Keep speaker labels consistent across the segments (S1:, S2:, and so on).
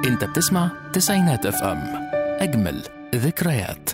S1: انت بتسمع تسعينات اف ام اجمل ذكريات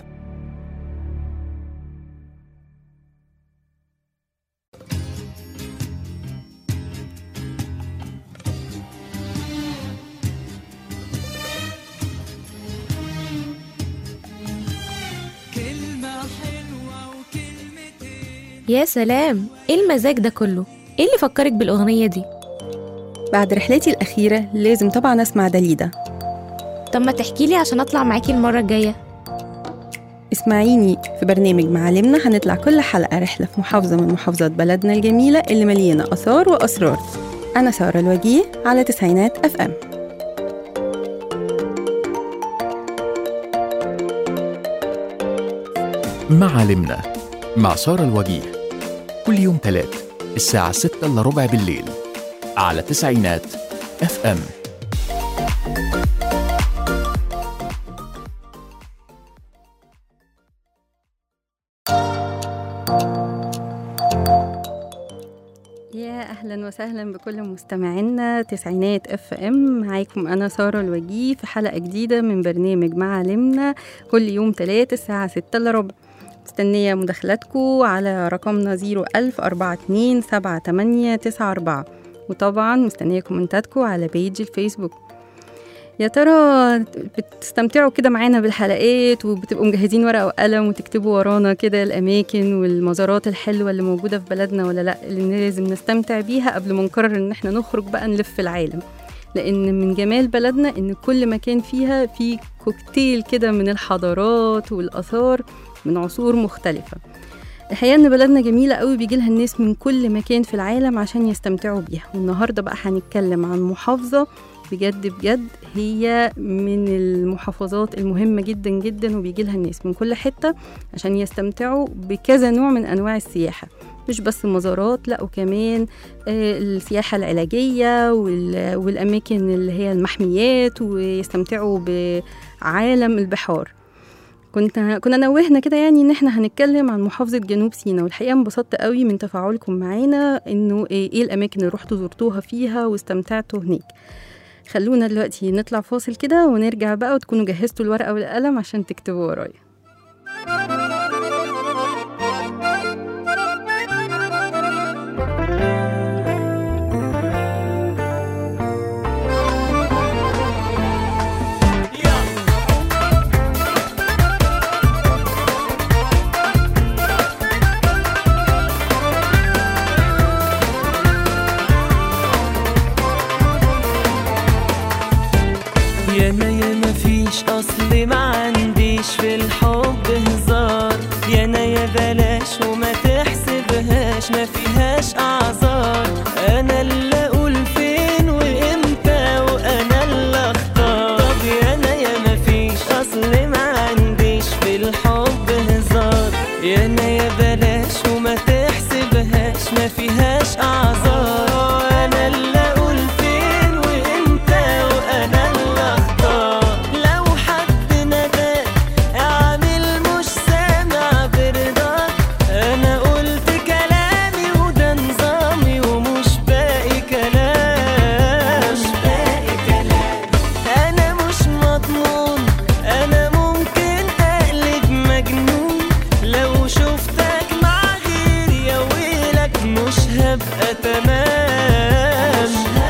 S2: كلمة حلوة وكلمتين
S3: يا سلام ايه المزاج ده كله ايه اللي فكرك بالاغنيه دي
S4: بعد رحلتي الأخيرة لازم طبعا أسمع داليدا
S3: طب ما تحكي لي عشان اطلع معاكي المره الجايه
S4: اسمعيني في برنامج معالمنا هنطلع كل حلقة رحلة في محافظة من محافظات بلدنا الجميلة اللي مليانة آثار وأسرار أنا سارة الوجيه على تسعينات أف أم
S1: معالمنا مع سارة الوجيه كل يوم تلات الساعة ستة إلا ربع بالليل على تسعينات اف ام
S4: يا أهلا وسهلا بكل مستمعينا تسعينات أف أم معاكم أنا سارة الوجيه في حلقة جديدة من برنامج معالمنا كل يوم تلات الساعة ستة إلا ربع مستنية مداخلاتكم على رقمنا زيرو ألف أربعة اتنين سبعة تمانية تسعة أربعة وطبعا مستنية كومنتاتكم على بيج الفيسبوك يا ترى بتستمتعوا كده معانا بالحلقات وبتبقوا مجهزين ورقة وقلم وتكتبوا ورانا كده الأماكن والمزارات الحلوة اللي موجودة في بلدنا ولا لأ اللي لازم نستمتع بيها قبل ما نقرر إن احنا نخرج بقى نلف العالم لأن من جمال بلدنا إن كل مكان فيها فيه كوكتيل كده من الحضارات والآثار من عصور مختلفة الحقيقة إن بلدنا جميلة قوي بيجيلها الناس من كل مكان في العالم عشان يستمتعوا بيها والنهاردة بقى هنتكلم عن محافظة بجد بجد هي من المحافظات المهمة جدا جدا وبيجيلها الناس من كل حتة عشان يستمتعوا بكذا نوع من أنواع السياحة مش بس المزارات لا وكمان آه، السياحة العلاجية وال- والأماكن اللي هي المحميات ويستمتعوا بعالم البحار كنت كنا نوهنا كده يعني ان احنا هنتكلم عن محافظه جنوب سيناء والحقيقه انبسطت قوي من تفاعلكم معانا انه ايه إيه الاماكن اللي رحتوا زرتوها فيها واستمتعتوا هناك خلونا دلوقتي نطلع فاصل كده ونرجع بقى وتكونوا جهزتوا الورقه والقلم عشان تكتبوا ورايا
S2: يانا يا ما فيش اصل ما عنديش في الحب هزار يانا يا بلاش وما تحسبهاش ما فيهاش اعذار انا اللي اقول فين وامتى وانا اللي اختار طب يانا يا ما فيش اصل ما عنديش في الحب هزار يانا يا بلاش وما تحسبهاش ما فيهاش اعذار انا اللي اقول فين وامتى وانا اللي اختار لو حد نداك اعمل مش سامع برضاك انا قلت كلامي وده نظامي ومش باقي كلام مش باقي كلام انا مش مضمون انا ممكن اقلب مجنون لو شفتك مع غيري يا ويلك مش هبقى تمام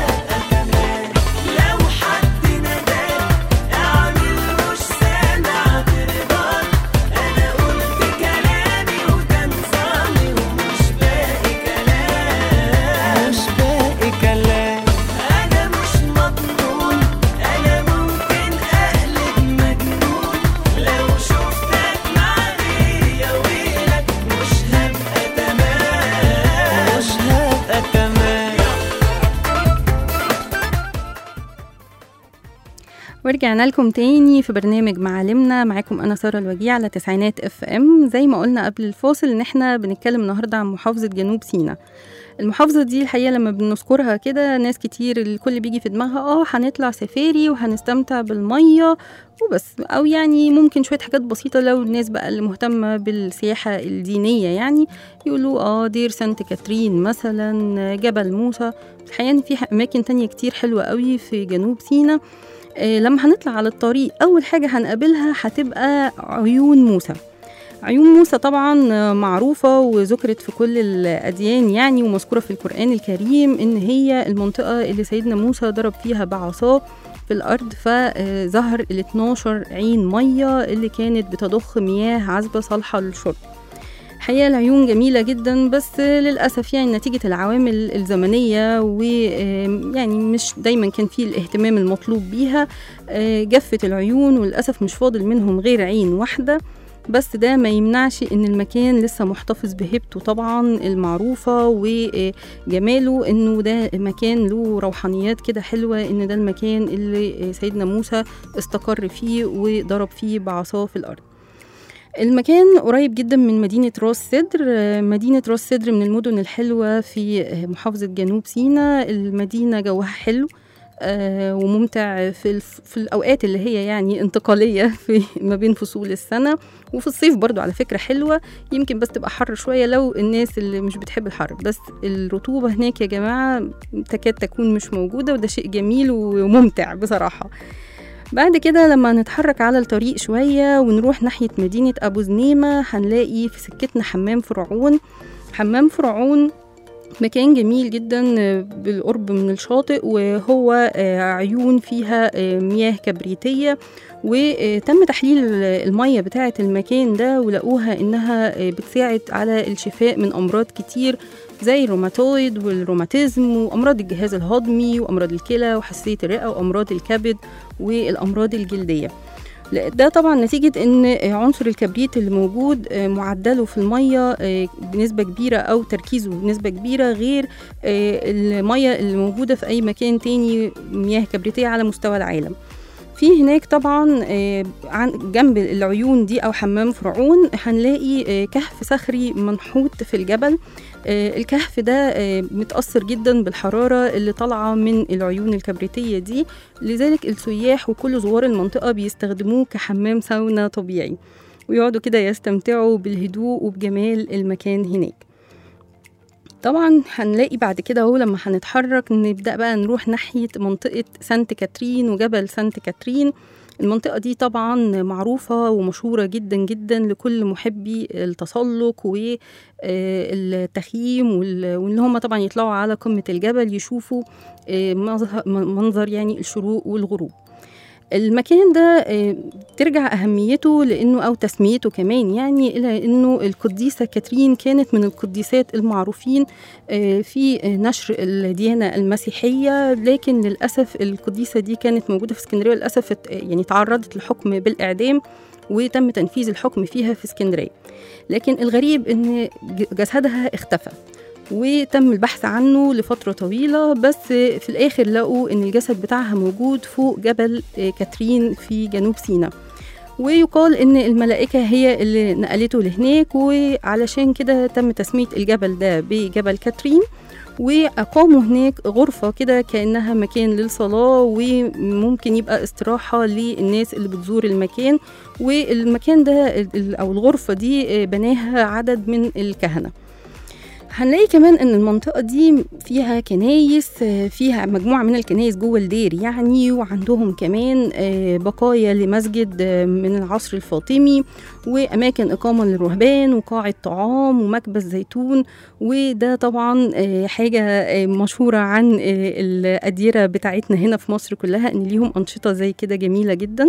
S2: لو حد نداك اعمل مش سامع برضاك انا قلت كلامي وده نظامي ومش باقي كلام مش باقي كلام انا مش مضمون انا ممكن اقلب مجنون لو شفتك مع غيري يا ويلك مش هبقى تمام مش هبقى تمام
S4: ورجعنا لكم تاني في برنامج معالمنا معاكم انا ساره الوجيه على تسعينات اف ام زي ما قلنا قبل الفاصل ان احنا بنتكلم النهارده عن محافظه جنوب سيناء المحافظة دي الحقيقة لما بنذكرها كده ناس كتير الكل بيجي في دماغها اه هنطلع سفاري وهنستمتع بالمية وبس أو يعني ممكن شوية حاجات بسيطة لو الناس بقى اللي مهتمة بالسياحة الدينية يعني يقولوا اه دير سانت كاترين مثلا جبل موسى الحقيقة إن في أماكن تانية كتير حلوة قوي في جنوب سيناء آه، لما هنطلع على الطريق أول حاجة هنقابلها هتبقى عيون موسى عيون موسى طبعا آه، معروفة وذكرت في كل الأديان يعني ومذكورة في القرآن الكريم إن هي المنطقة اللي سيدنا موسى ضرب فيها بعصاه في الأرض فظهر ال 12 عين مية اللي كانت بتضخ مياه عذبة صالحة للشرب الحقيقة العيون جميلة جدا بس للأسف يعني نتيجة العوامل الزمنية ويعني مش دايما كان فيه الاهتمام المطلوب بيها آه، جفت العيون وللأسف مش فاضل منهم غير عين واحدة بس ده ما يمنعش ان المكان لسه محتفظ بهيبته طبعا المعروفة وجماله انه ده مكان له روحانيات كده حلوة ان ده المكان اللي سيدنا موسى استقر فيه وضرب فيه بعصاه في الارض المكان قريب جدا من مدينة راس سدر آه، مدينة راس سدر من المدن الحلوة في آه، محافظة جنوب سيناء المدينة جوها حلو آه، وممتع في الف... في الأوقات اللي هي يعني انتقالية في ما بين فصول السنة وفي الصيف برضو على فكرة حلوة يمكن بس تبقى حر شوية لو الناس اللي مش بتحب الحر بس الرطوبة هناك يا جماعة تكاد تكون مش موجودة وده شيء جميل وممتع بصراحة بعد كده لما نتحرك على الطريق شوية ونروح ناحية مدينة أبو زنيمة هنلاقي في سكتنا حمام فرعون حمام فرعون مكان جميل جدا آه، بالقرب من الشاطئ وهو آه، عيون فيها آه، مياه كبريتية وتم تحليل المية بتاعة المكان ده ولقوها إنها بتساعد على الشفاء من أمراض كتير زي الروماتويد والروماتيزم وأمراض الجهاز الهضمي وأمراض الكلى وحساسية الرئة وأمراض الكبد والأمراض الجلدية لا، ده طبعا نتيجة ان عنصر الكبريت اللي موجود آه، معدله في المية آه، بنسبة كبيرة او تركيزه بنسبة كبيرة غير آه، المية اللي موجودة في اي مكان تاني مياه كبريتية على مستوى العالم في هناك طبعا آه، عن جنب العيون دي او حمام فرعون هنلاقي آه، كهف صخري منحوت في الجبل آه، الكهف ده آه، متأثر جدا بالحرارة اللي طالعة من العيون الكبريتية دي لذلك السياح وكل زوار المنطقة بيستخدموه كحمام ساونا طبيعي ويقعدوا كده يستمتعوا بالهدوء وبجمال المكان هناك طبعا هنلاقي بعد كده اهو لما هنتحرك نبدأ بقى نروح ناحية منطقة سانت كاترين وجبل سانت كاترين المنطقة دي طبعا معروفة ومشهورة جدا جدا لكل محبي التسلق والتخييم وان هم طبعا يطلعوا على قمة الجبل يشوفوا آه، مظه- منظر يعني الشروق والغروب المكان ده آه، ترجع أهميته لأنه أو تسميته كمان يعني إلى أنه القديسة كاترين كانت من القديسات المعروفين آه، في نشر الديانة المسيحية لكن للأسف القديسة دي كانت موجودة في اسكندرية وللأسف ات- يعني تعرضت للحكم بالإعدام وتم تنفيذ الحكم فيها في اسكندرية لكن الغريب أن ج- جسدها اختفى وتم البحث عنه لفترة طويلة بس في الآخر لقوا إن الجسد بتاعها موجود فوق جبل آه، كاترين في جنوب سيناء ويقال إن الملائكة هي اللي نقلته لهناك وعلشان كده تم تسمية الجبل ده بجبل كاترين وأقاموا هناك غرفة كده كأنها مكان للصلاة وممكن يبقى استراحة للناس اللي بتزور المكان والمكان ده ال- أو الغرفة دي آه، بناها عدد من الكهنة هنلاقي كمان ان المنطقه دي فيها كنايس آه، فيها مجموعه من الكنايس جوه الدير يعني وعندهم كمان آه، بقايا لمسجد آه، من العصر الفاطمي واماكن اقامه للرهبان وقاعه طعام ومكبس زيتون وده طبعا آه، حاجه آه، مشهوره عن آه، الاديره بتاعتنا هنا في مصر كلها ان ليهم انشطه زي كده جميله جدا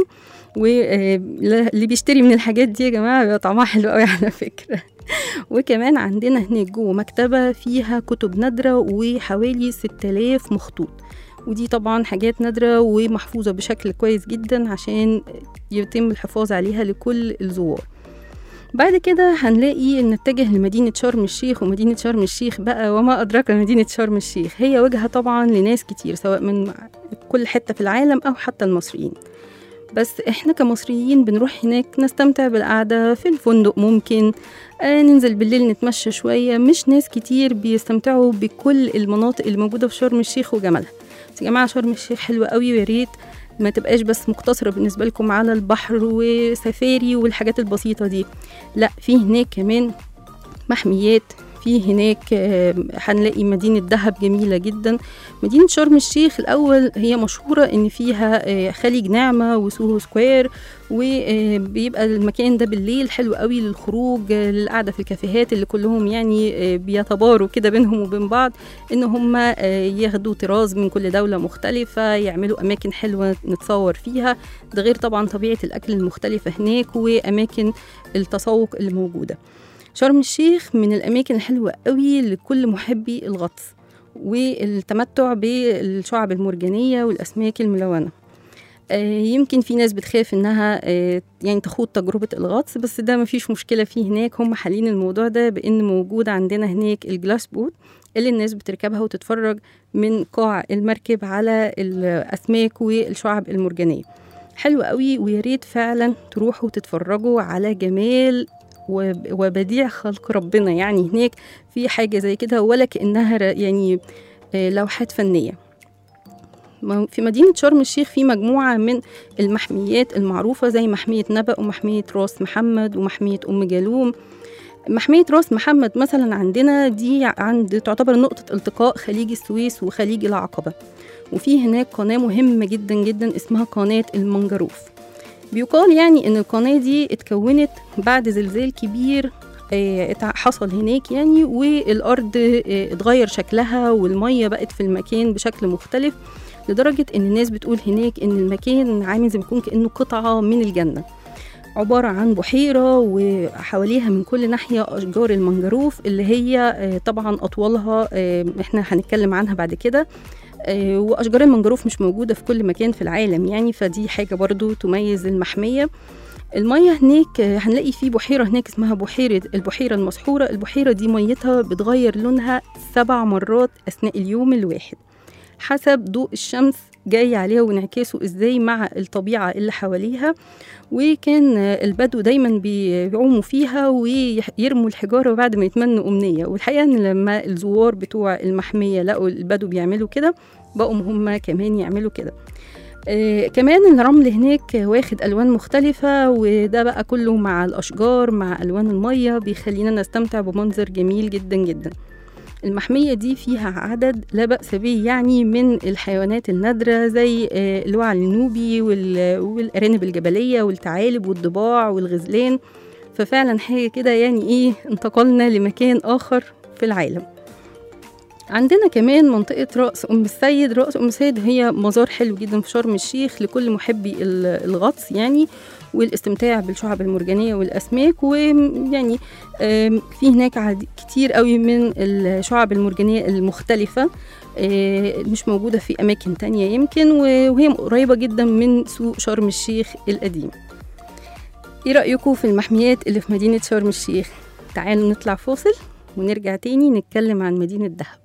S4: واللي بيشتري من الحاجات دي يا جماعه بيبقى طعمها حلو قوي على فكره وكمان عندنا هناك جوه مكتبة فيها كتب نادرة وحوالي 6000 مخطوط ودي طبعا حاجات نادرة ومحفوظة بشكل كويس جدا عشان يتم الحفاظ عليها لكل الزوار بعد كده هنلاقي نتجه لمدينة شرم الشيخ ومدينة شرم الشيخ بقى وما أدراك مدينة شرم الشيخ هي وجهة طبعا لناس كتير سواء من كل حتة في العالم أو حتى المصريين بس احنا كمصريين بنروح هناك نستمتع بالقعدة في الفندق ممكن آه ننزل بالليل نتمشى شوية مش ناس كتير بيستمتعوا بكل المناطق اللي موجودة في شرم الشيخ وجمالها بس يا جماعة شرم الشيخ حلوة قوي ويا ريت ما تبقاش بس مقتصرة بالنسبة لكم على البحر وسفاري والحاجات البسيطة دي لا في هناك كمان محميات في هناك آه، هنلاقي مدينة دهب جميلة جدا مدينة شرم الشيخ الأول هي مشهورة إن فيها آه، خليج نعمة وسوهو سكوير وبيبقى المكان ده بالليل حلو قوي للخروج آه، للقعدة في الكافيهات اللي كلهم يعني آه، بيتباروا كده بينهم وبين بعض إن هم ياخدوا طراز من كل دولة مختلفة يعملوا أماكن حلوة نتصور فيها ده غير طبعا طبيعة الأكل المختلفة هناك وأماكن التسوق اللي موجودة شرم الشيخ من الأماكن الحلوة قوي لكل محبي الغطس والتمتع بالشعب المرجانية والأسماك الملونة آه، يمكن في ناس بتخاف انها آه، يعني تخوض تجربة الغطس بس ده مفيش مشكلة فيه هناك هم حالين الموضوع ده بان موجود عندنا هناك الجلاس بوت اللي الناس بتركبها وتتفرج من قاع المركب على الأسماك والشعب المرجانية حلو قوي ويا ريت فعلا تروحوا تتفرجوا على جمال وب- وبديع خلق ربنا يعني هناك في حاجة زي كده ولا كأنها ر- يعني آه، لوحات فنية م- في مدينة شرم الشيخ في مجموعة من المحميات المعروفة زي محمية نبأ ومحمية راس محمد ومحمية أم جالوم محمية راس محمد مثلا عندنا دي عند تعتبر نقطة التقاء خليج السويس وخليج العقبة وفي هناك قناة مهمة جدا جدا اسمها قناة المنجروف بيقال يعني ان القناة دي اتكونت بعد زلزال كبير آه، اتع- حصل هناك يعني والارض آه، اتغير شكلها والمية بقت في المكان بشكل مختلف لدرجة ان الناس بتقول هناك ان المكان عامل زي ما يكون كأنه قطعة من الجنة عبارة عن بحيرة وحواليها من كل ناحية أشجار المنجروف اللي هي آه، طبعا أطولها آه، احنا هنتكلم عنها بعد كده آه، وأشجار المنجروف مش موجودة في كل مكان في العالم يعني فدي حاجة برضو تميز المحمية المية هناك آه، هنلاقي في بحيرة هناك اسمها بحيرة البحيرة المسحورة البحيرة دي ميتها بتغير لونها سبع مرات أثناء اليوم الواحد حسب ضوء الشمس جاي عليها وانعكاسه ازاي مع الطبيعة اللي حواليها وكان آه، البدو دايما بيعوموا فيها ويرموا الحجارة بعد ما يتمنوا أمنية والحقيقة إن لما الزوار بتوع المحمية لقوا البدو بيعملوا كده بقوا هم كمان يعملوا كده آه كمان الرمل هناك واخد ألوان مختلفة وده بقى كله مع الأشجار مع ألوان المية بيخلينا نستمتع بمنظر جميل جدا جدا المحمية دي فيها عدد لا بأس به يعني من الحيوانات النادرة زي آه، الوعل النوبي وال- والأرانب الجبلية والثعالب والضباع والغزلان ففعلا حاجة كده يعني إيه انتقلنا لمكان آخر في العالم عندنا كمان منطقة رأس أم السيد رأس أم السيد هي مزار حلو جدا في شرم الشيخ لكل محبي ال- الغطس يعني والاستمتاع بالشعب المرجانية والأسماك ويعني آم، في هناك عد- كتير قوي من الشعب المرجانية المختلفة آه، مش موجودة في أماكن تانية يمكن و- وهي قريبة جدا من سوق شرم الشيخ القديم ايه رأيكم في المحميات اللي في مدينة شرم الشيخ تعالوا نطلع فاصل ونرجع تاني نتكلم عن مدينة دهب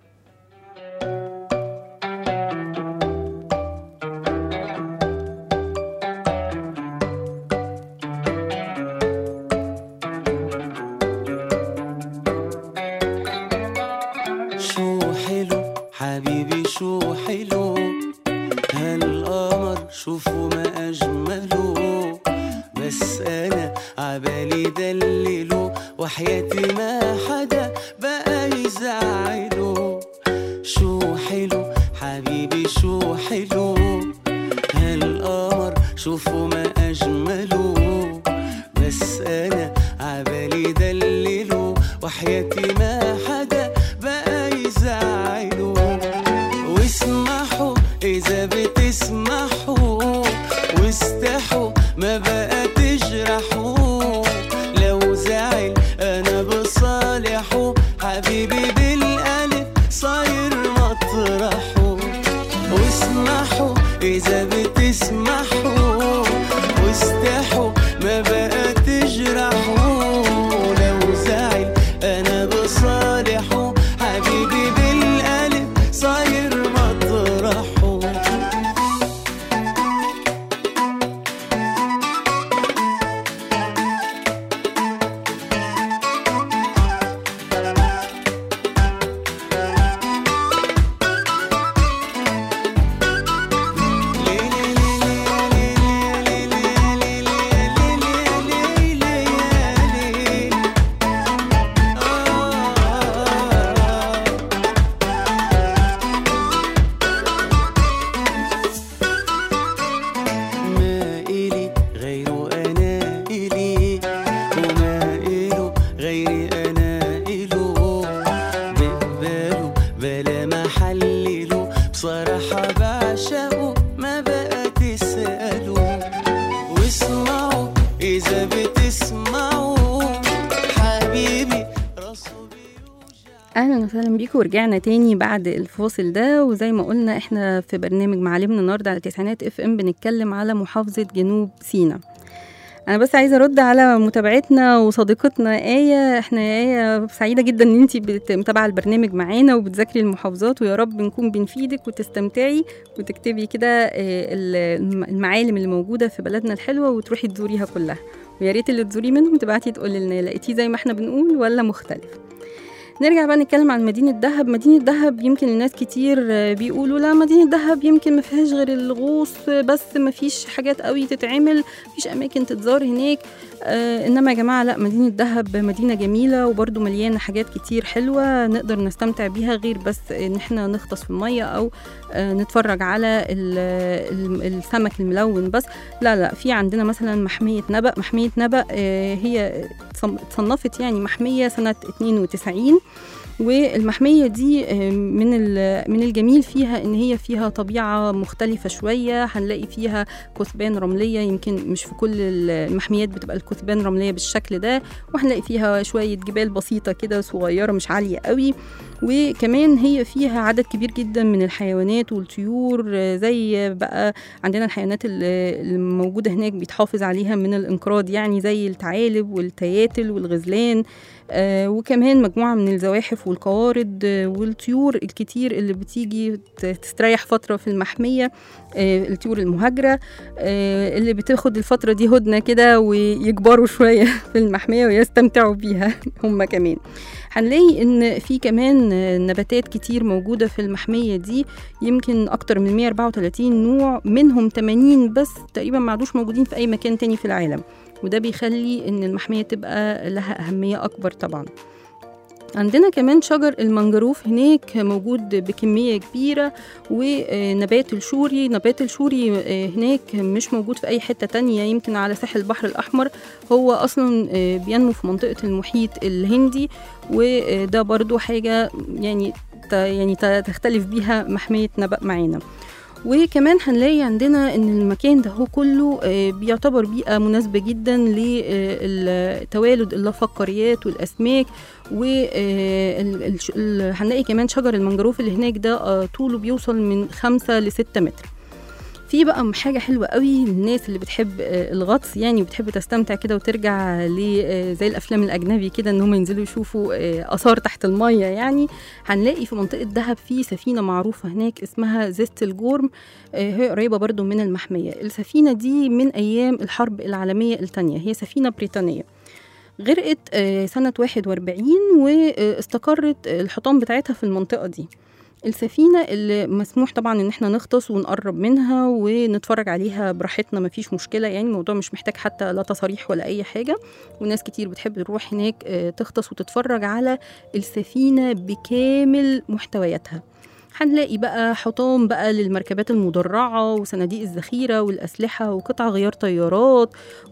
S5: شو حلو حبيبي شو حلو هالقمر شوفوا ما أجمله بس أنا عبالي دلله وحياتي ما حدا بقى يزعله شو حلو حبيبي شو حلو هالقمر شوفوا ما أجمله بس أنا عبالي دلله وحياتي ما حدا بقى يزعله واسمحوا إذا بتسمحوا واستحوا ما بقى تجرحوا لو زعل أنا بصالحه حبيبي بالقلب صاير مطرحه واسمحوا إذا بتسمحوا واستحوا ما بقى تجرحوا لو زعل أنا بصالحه حبيبي بالقلب صاير مطرحه بصراحة بعشقه ما بقى تسألوا واسمعوا إذا بتسمعوا حبيبي راسه
S4: اهلا وسهلا بيكم ورجعنا تاني بعد الفاصل ده وزي ما قلنا احنا في برنامج معلمنا النهارده على تسعينات اف ام بنتكلم على محافظه جنوب سيناء انا بس عايزه ارد على متابعتنا وصديقتنا ايه احنا يا ايه سعيده جدا ان انت متابعه البرنامج معانا وبتذاكري المحافظات ويا رب نكون بنفيدك وتستمتعي وتكتبي كده آه، ال- المعالم اللي موجوده في بلدنا الحلوه وتروحي تزوريها كلها ويا ريت اللي تزوري منهم تبعتي تقولي لنا لقيتيه زي ما احنا بنقول ولا مختلف نرجع بقى نتكلم عن مدينة دهب مدينة دهب يمكن الناس كتير آه، بيقولوا لا مدينة دهب يمكن ما فيهاش غير الغوص آه، بس ما فيش حاجات قوي تتعمل مفيش أماكن تتزار هناك آه إنما يا جماعة لا مدينة دهب مدينة جميلة وبرضو مليانة حاجات كتير حلوة نقدر نستمتع بيها غير بس إن احنا نغطس في المية أو آه نتفرج على ال- ال- السمك الملون بس لا لا في عندنا مثلا محمية نبأ محمية نبأ آه هي اتصن- اتصنفت يعني محمية سنة 92 والمحمية دي آه، من ال- من الجميل فيها ان هي فيها طبيعة مختلفة شوية هنلاقي فيها كثبان رملية يمكن مش في كل المحميات بتبقى الكثبان رملية بالشكل ده وهنلاقي فيها شوية جبال بسيطة كده صغيرة مش عالية قوي وكمان هي فيها عدد كبير جدا من الحيوانات والطيور آه، زي بقى عندنا الحيوانات ال- الموجودة هناك بيتحافظ عليها من الانقراض يعني زي الثعالب والتياتل والغزلان آه، وكمان مجموعة من الزواحف والقوارض آه، والطيور الكتير اللي بتيجي ت- تستريح فترة في المحمية آه، الطيور المهاجرة آه، اللي بتاخد الفترة دي هدنة كده ويكبروا شوية في المحمية ويستمتعوا بيها هم كمان هنلاقي ان في كمان آه، نباتات كتير موجودة في المحمية دي يمكن اكتر من 134 نوع منهم 80 بس تقريبا ما عادوش موجودين في اي مكان تاني في العالم وده بيخلي ان المحمية تبقى لها أهمية أكبر طبعا عندنا كمان شجر المنجروف هناك موجود بكمية كبيرة ونبات الشوري نبات الشوري آه، هناك مش موجود في أي حتة تانية يمكن على ساحل البحر الأحمر هو أصلا آه، بينمو في منطقة المحيط الهندي وده برضو حاجة يعني ت- يعني ت- تختلف بيها محمية نبأ معانا وكمان هنلاقي عندنا ان المكان ده هو كله آه، بيعتبر بيئه مناسبه جدا لتوالد اللافقاريات والاسماك و آه، ال- ال- ال- هنلاقي كمان شجر المنجروف اللي هناك ده آه، طوله بيوصل من خمسة لستة متر في بقى حاجة حلوة قوي للناس اللي بتحب آه، الغطس يعني وبتحب تستمتع كده وترجع ل آه، زي الأفلام الأجنبي كده إن هم ينزلوا يشوفوا آه، آثار تحت المية يعني هنلاقي في منطقة دهب في سفينة معروفة هناك اسمها زيست الجورم آه، هي قريبة برضو من المحمية السفينة دي من أيام الحرب العالمية الثانية هي سفينة بريطانية غرقت آه، سنة 41 واستقرت الحطام بتاعتها في المنطقة دي السفينة اللي مسموح طبعا ان احنا نغطس ونقرب منها ونتفرج عليها براحتنا مفيش مشكلة يعني الموضوع مش محتاج حتى لا تصاريح ولا اي حاجة وناس كتير بتحب تروح هناك آه، تغطس وتتفرج على السفينة بكامل محتوياتها هنلاقي بقى حطام بقى للمركبات المدرعة وصناديق الذخيرة والأسلحة وقطع غيار طيارات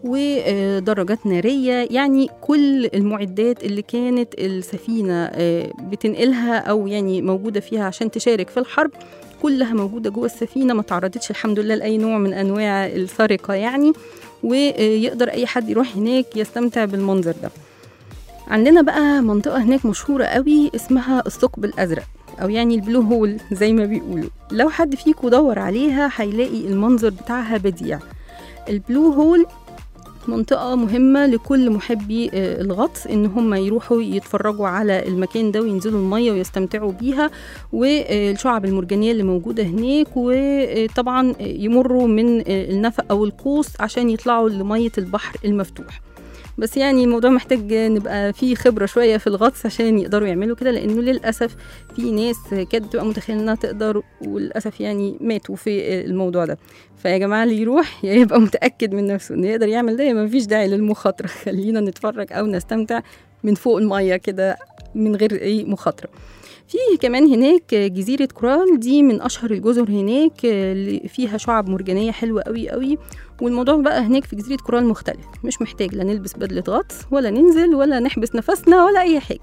S4: ودراجات نارية يعني كل المعدات اللي كانت السفينة آه، بتنقلها أو يعني موجودة فيها عشان تشارك في الحرب كلها موجودة جوه السفينة ما تعرضتش الحمد لله لأي نوع من أنواع السرقة يعني ويقدر أي حد يروح هناك يستمتع بالمنظر ده عندنا بقى منطقة هناك مشهورة قوي اسمها الثقب الأزرق أو يعني البلو هول زي ما بيقولوا لو حد فيكم دور عليها هيلاقي المنظر بتاعها بديع البلو هول منطقة مهمة لكل محبي آه، الغطس إن هم يروحوا يتفرجوا على المكان ده وينزلوا المية ويستمتعوا بيها والشعب المرجانية اللي موجودة هناك وطبعا يمروا من آه، النفق أو القوس عشان يطلعوا لمية البحر المفتوح بس يعني الموضوع محتاج نبقى فيه خبرة شوية في الغطس عشان يقدروا يعملوا كده لأنه للأسف في ناس كانت بتبقى متخيلة إنها تقدر وللأسف يعني ماتوا في الموضوع ده فيا جماعة اللي يروح يا يبقى متأكد من نفسه إنه يقدر يعمل ده يا مفيش داعي للمخاطرة خلينا نتفرج أو نستمتع من فوق المية كده من غير أي مخاطرة في كمان هناك جزيرة كورال دي من أشهر الجزر هناك اللي فيها شعب مرجانية حلوة قوي قوي والموضوع بقى هناك في جزيرة كورال مختلف مش محتاج لا نلبس بدلة غطس ولا ننزل ولا نحبس نفسنا ولا أي حاجة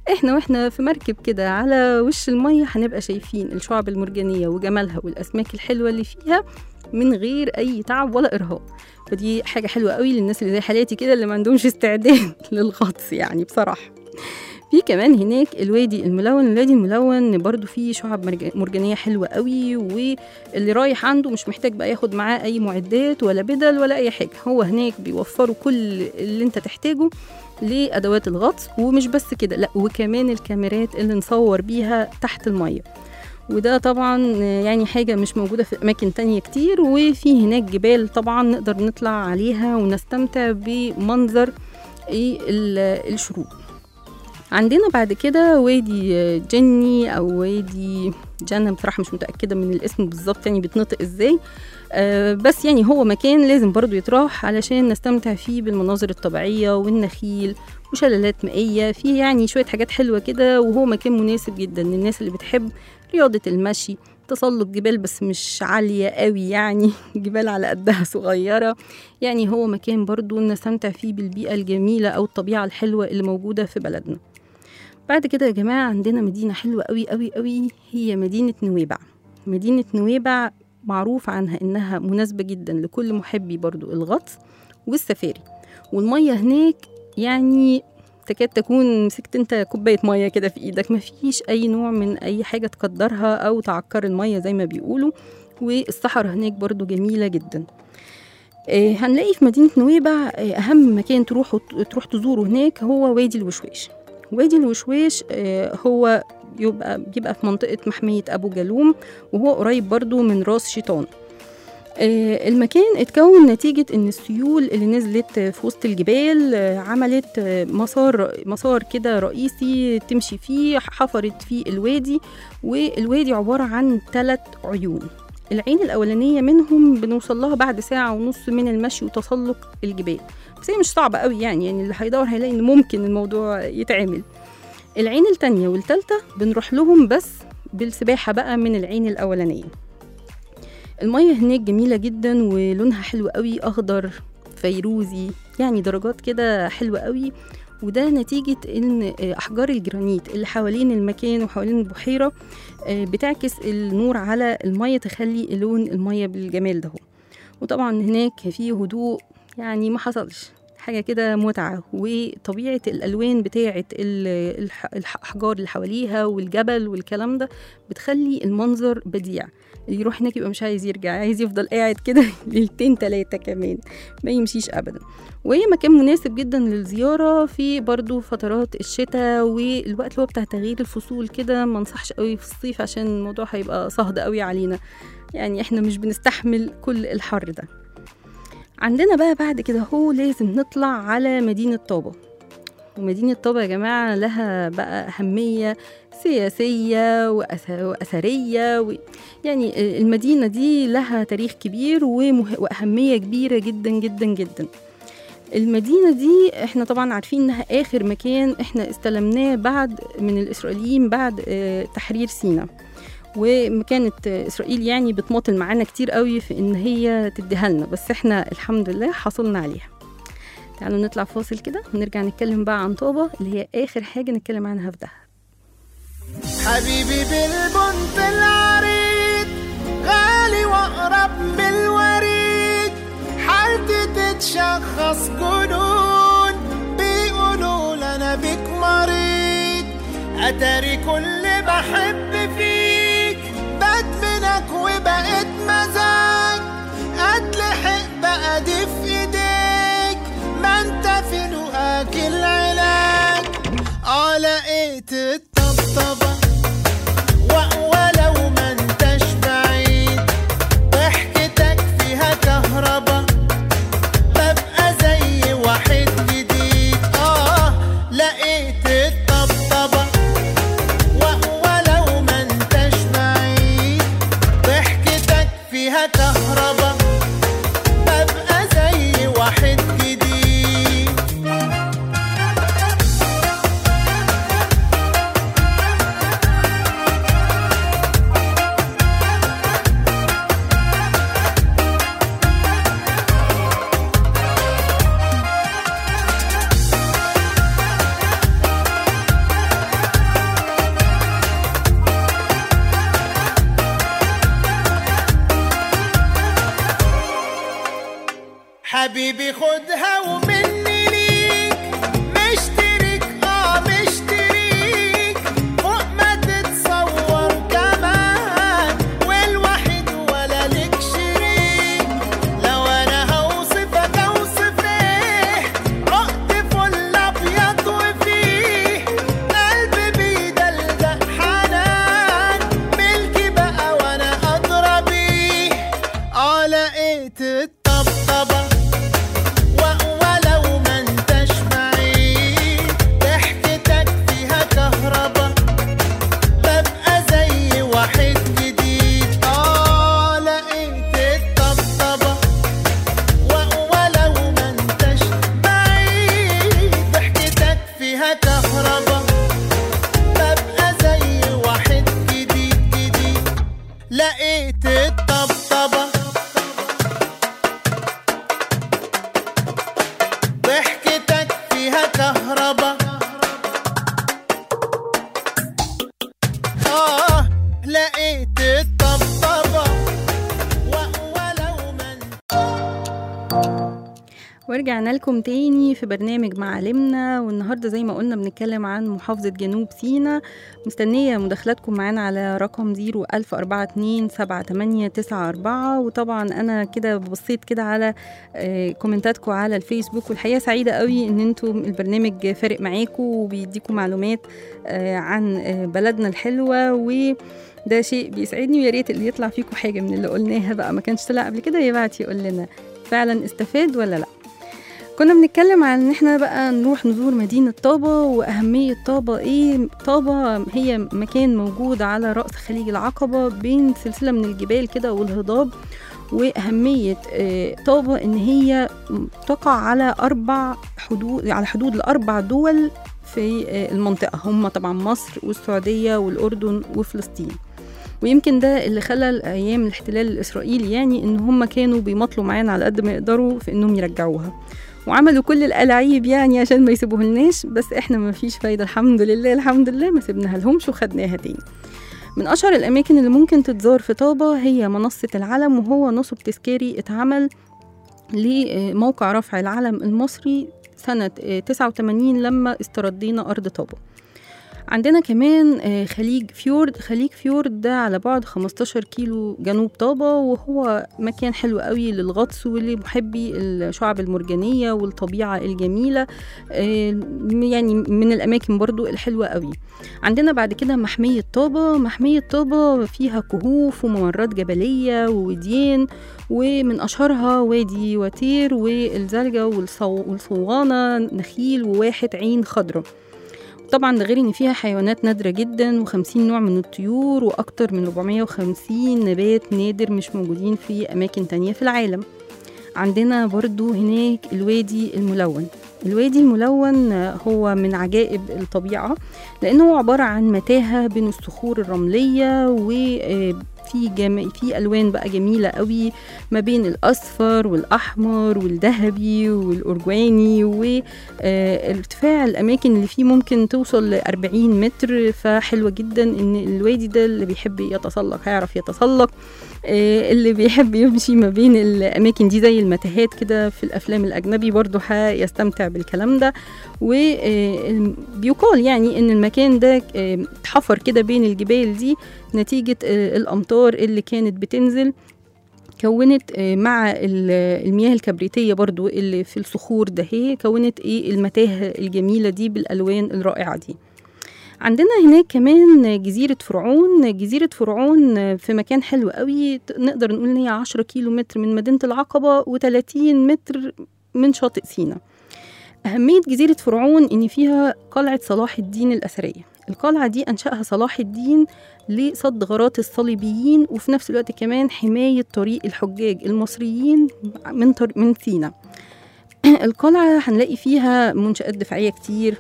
S4: احنا واحنا في مركب كده على وش المية هنبقى شايفين الشعب المرجانية وجمالها والأسماك الحلوة اللي فيها من غير أي تعب ولا إرهاق فدي حاجة حلوة قوي للناس اللي زي حالاتي كده اللي ما عندهمش استعداد للغطس يعني بصراحة في كمان هناك الوادي الملون الوادي الملون برضو فيه شعب مرج- مرجانية حلوة قوي واللي رايح عنده مش محتاج بقى ياخد معاه أي معدات ولا بدل ولا أي حاجة هو هناك بيوفروا كل اللي انت تحتاجه لأدوات الغطس ومش بس كده لا وكمان الكاميرات اللي نصور بيها تحت المية وده طبعا يعني حاجة مش موجودة في أماكن تانية كتير وفي هناك جبال طبعا نقدر نطلع عليها ونستمتع بمنظر إيه ال- الشروق عندنا بعد كده وادي جني او وادي جنة بصراحة مش متأكدة من الاسم بالظبط يعني بيتنطق ازاي آه بس يعني هو مكان لازم برضو يتراح علشان نستمتع فيه بالمناظر الطبيعية والنخيل وشلالات مائية فيه يعني شوية حاجات حلوة كده وهو مكان مناسب جدا للناس اللي بتحب رياضة المشي تسلق جبال بس مش عالية قوي يعني جبال على قدها صغيرة يعني هو مكان برضو نستمتع فيه بالبيئة الجميلة أو الطبيعة الحلوة اللي موجودة في بلدنا بعد كده يا جماعة عندنا مدينة حلوة قوي قوي قوي هي مدينة نويبع مدينة نويبع معروف عنها إنها مناسبة جدا لكل محبي برضو الغطس والسفاري والمية هناك يعني تكاد تكون مسكت انت كوباية مية كده في ايدك مفيش اي نوع من اي حاجة تقدرها او تعكر المية زي ما بيقولوا والصحراء هناك برضو جميلة جدا آه، هنلاقي في مدينة نويبع آه، أهم مكان تروحوا تروح تزوره هناك هو وادي الوشواش وادي الوشواش آه، هو يبقى بيبقى في منطقة محمية أبو جالوم وهو قريب برضو من راس شيطان آه، المكان اتكون نتيجة إن السيول اللي نزلت في وسط الجبال آه، عملت آه، مسار مسار كده رئيسي تمشي فيه حفرت فيه الوادي والوادي عبارة عن ثلاث عيون العين الأولانية منهم بنوصل لها بعد ساعة ونص من المشي وتسلق الجبال بس هي مش صعبة قوي يعني يعني اللي هيدور هيلاقي إن ممكن الموضوع يتعمل العين التانية والتالتة بنروح لهم بس بالسباحة بقى من العين الأولانية المية هناك جميلة جدا ولونها حلو قوي أخضر فيروزي يعني درجات كده حلوة قوي وده نتيجة إن أحجار الجرانيت اللي حوالين المكان وحوالين البحيرة آه، بتعكس النور على المية تخلي لون المية بالجمال ده وطبعا هناك في هدوء يعني ما حصلش حاجة كده متعة وطبيعة الألوان بتاعة ال- الح- الأحجار اللي حواليها والجبل والكلام ده بتخلي المنظر بديع اللي يروح هناك يبقى مش عايز يرجع عايز يفضل قاعد كده ليلتين تلاتة كمان ما يمشيش أبدا وهي مكان مناسب جدا للزيارة في برضو فترات الشتاء والوقت اللي هو بتاع تغيير الفصول كده ما انصحش قوي في الصيف عشان الموضوع هيبقى صهد قوي علينا يعني احنا مش بنستحمل كل الحر ده عندنا بقى بعد كده هو لازم نطلع على مدينة طابة ومدينة طابة يا جماعة لها بقى أهمية سياسية وأث- وأثرية و... يعني المدينة دي لها تاريخ كبير ومه... وأهمية كبيرة جدا جدا جدا المدينة دي احنا طبعا عارفين انها اخر مكان احنا استلمناه بعد من الاسرائيليين بعد آه، تحرير سيناء وكانت آه، اسرائيل يعني بتماطل معانا كتير قوي في ان هي تديها لنا بس احنا الحمد لله حصلنا عليها تعالوا نطلع فاصل كده ونرجع نتكلم بقى عن طابة اللي هي اخر حاجة نتكلم عنها في دهب
S5: حبيبي بالبنت العريض غالي واقرب من الوريد حالتي تتشخص جنون بيقولوا لنا بيك مريض اتاري كل بحب فيك بدمنك وبقيت مزاج اتلحق بقى دي في ايديك ما انت في لقاك العلاج اه لقيت الطبطبة و- ولو ما انتش بعيد ضحكتك فيها كهربا ببقى زي واحد جديد اه لقيت الطبطبة و- ولو ما انتش بعيد ضحكتك فيها كهربا ببقى زي واحد جديد حبيبي خدها ومني ليك مشترك اه مشترك فوق ما تتصور كمان والوحيد ولا لك شريك لو انا هوصفك اوصف ايه عقد فل ابيض وفيه قلبي بيدلدق حنان ملكي بقى وانا ادرى بيه اه لقيت الطبطبه و- ولو ما انتش بعيد ضحكتك فيها كهربا ببقى زي واحد جديد اه لقيت الطبطبة و- ولو ما انتش بعيد ضحكتك فيها كهربا ببقى زي واحد جديد جديد لقيت الطبطبة ضحكتك فيها كهربا آه لقيت الطبطبة و- ولو من
S4: ورجعنا لكم تاني في برنامج معالمنا والنهارده زي ما قلنا بنتكلم عن محافظة جنوب سيناء مستنية مداخلاتكم معانا على رقم 010427894 وطبعا أنا كده بصيت كده على آه، كومنتاتكم على الفيسبوك والحقيقة سعيدة قوي إن انتم البرنامج فارق معاكم وبيديكم معلومات آه، عن آه، بلدنا الحلوة و ده شيء بيسعدني ويا ريت اللي يطلع فيكم حاجة من اللي قلناها بقى ما كانش طلع قبل كده يبعت يقول لنا فعلا استفاد ولا لا كنا بنتكلم عن ان احنا بقى نروح نزور مدينة طابة واهمية طابة ايه طابة هي مكان موجود على رأس خليج العقبة بين سلسلة من الجبال كده والهضاب واهمية آه، طابة ان هي تقع على اربع حدود على حدود الاربع دول في آه، المنطقة هم طبعا مصر والسعودية والاردن وفلسطين ويمكن ده اللي خلى ايام الاحتلال الاسرائيلي يعني ان هم كانوا بيمطلوا معانا على قد ما يقدروا في انهم يرجعوها وعملوا كل الألاعيب يعني عشان ما يسيبوهلناش بس احنا ما فيش فايدة الحمد لله الحمد لله ما سيبناها لهمش وخدناها تاني من أشهر الأماكن اللي ممكن تتزار في طابة هي منصة العلم وهو نصب تذكاري اتعمل لموقع رفع العلم المصري سنة آه، 89 لما استردينا أرض طابة عندنا كمان آه، خليج فيورد خليج فيورد ده على بعد 15 كيلو جنوب طابة وهو مكان حلو قوي للغطس ولمحبي الشعب المرجانية والطبيعة الجميلة آه، يعني من الأماكن برضو الحلوة قوي عندنا بعد كده محمية طابة محمية طابة فيها كهوف وممرات جبلية ووديان ومن أشهرها وادي وتير والزلجة والصو- والصوانة نخيل وواحد عين خضراء طبعا ده غير ان فيها حيوانات نادرة جدا و50 نوع من الطيور واكتر من 450 نبات نادر مش موجودين في اماكن تانية في العالم عندنا برضو هناك الوادي الملون الوادي الملون هو من عجائب الطبيعة لأنه عبارة عن متاهة بين الصخور الرملية وفي جم... في ألوان بقى جميلة قوي ما بين الأصفر والأحمر والذهبي والأرجواني وارتفاع الأماكن اللي فيه ممكن توصل ل 40 متر فحلوة جدا إن الوادي ده اللي بيحب يتسلق هيعرف يتسلق آه، اللي بيحب يمشي ما بين الأماكن دي زي المتاهات كده في الأفلام الأجنبي برضو هيستمتع بالكلام ده وبيقال يعني إن المكان ده آه، اتحفر كده بين الجبال دي نتيجة آه، الأمطار اللي كانت بتنزل كونت آه، مع ال- المياه الكبريتية برضو اللي في الصخور ده هي كونت ايه المتاهة الجميلة دي بالألوان الرائعة دي عندنا هناك كمان جزيرة فرعون جزيرة فرعون في مكان حلو قوي ت- نقدر نقول ان هي 10 كيلو متر من مدينة العقبة و30 متر من شاطئ سينا أهمية جزيرة فرعون إن فيها قلعة صلاح الدين الأثرية القلعة دي أنشأها صلاح الدين لصد غارات الصليبيين وفي نفس الوقت كمان حماية طريق الحجاج المصريين من طر... من سينا القلعة هنلاقي فيها منشآت دفاعية كتير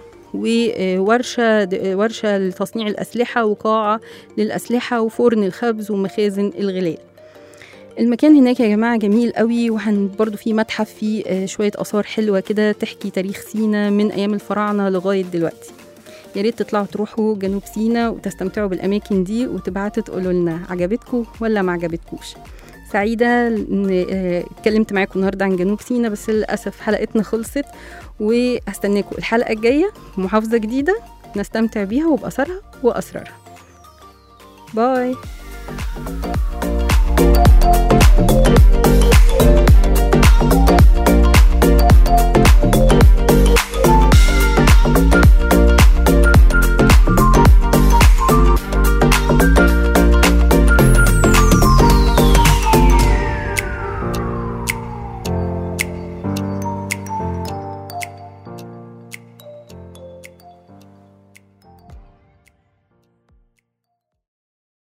S4: وورشة ورشة لتصنيع الأسلحة وقاعة للأسلحة وفرن الخبز ومخازن الغلال المكان هناك يا جماعة جميل قوي وهن برضو في متحف فيه آه، شوية آثار حلوة كده تحكي تاريخ سينا من أيام الفراعنة لغاية دلوقتي يا ريت تطلعوا تروحوا جنوب سينا وتستمتعوا بالأماكن دي وتبعتوا تقولوا لنا عجبتكم ولا ما عجبتكوش سعيدة إن آه، اتكلمت معاكم النهاردة عن جنوب سيناء بس للأسف حلقتنا خلصت وهستناكم الحلقة الجاية محافظة جديدة نستمتع بيها وبأثرها وأسرارها باي